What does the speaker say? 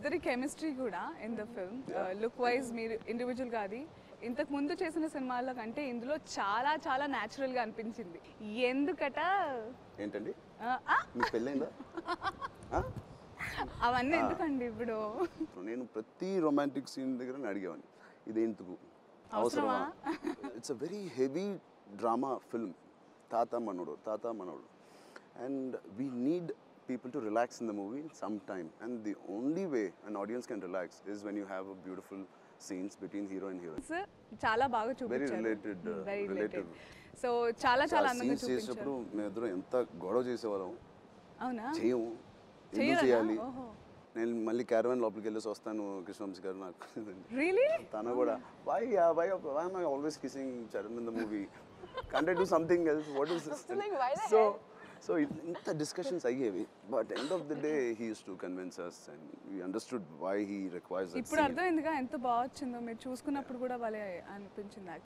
ఇద్దరి కెమిస్ట్రీ కూడా in the film look wise మీరు ఇండివిజువల్ గా అది ఇంతకు ముందు చేసిన సినిమాల కంటే ఇందులో చాలా చాలా న్యాచురల్ గా అనిపించింది ఎందుకట ఏంటండి ఆ, ఆ, మీకు పెళ్ళైందా ఆ? అవన్నీ ఎందుకండి ఇప్పుడు నేను ప్రతి రొమాంటిక్ సీన్ దగ్గర నేను అడిగేవాడిని ఇది ఎందుకు అవసరమా it's a very heavy drama film తాత మనోడు తాత మనోడు and we need people to relax in the movie some time and the only way an audience can relax is when you have a beautiful scenes between hero and heroine చాలా బాగా చూపించారు related, uh, very related. Related so చాలా చాలా అందంగా scenes చేసేటప్పుడు చూపించారు మేమిద్దరం ఎంత గొడవ చేసేవాళ్ళం అవునా చేయము ఎందుకు చెయ్యరా? చేయాలి ఓహో. నేను మళ్ళీ క్యారవాన్ లోపలికి వెళ్ళేసి వస్తాను కృష్ణవంశీ గారు నాకు రియలీ తన కూడా why why why I always kissing Charan in the movie కంటే do something else what is this Like, why the so so ఇంత డిస్కషన్స్ అయ్యేవి but end of the day he uses to convince us and we understood why he requires ఇప్పుడు అర్థమైందిగా ఎంత బాగా వచ్చిందో మీరు చూసుకున్నప్పుడు కూడా భలే అనిపించింది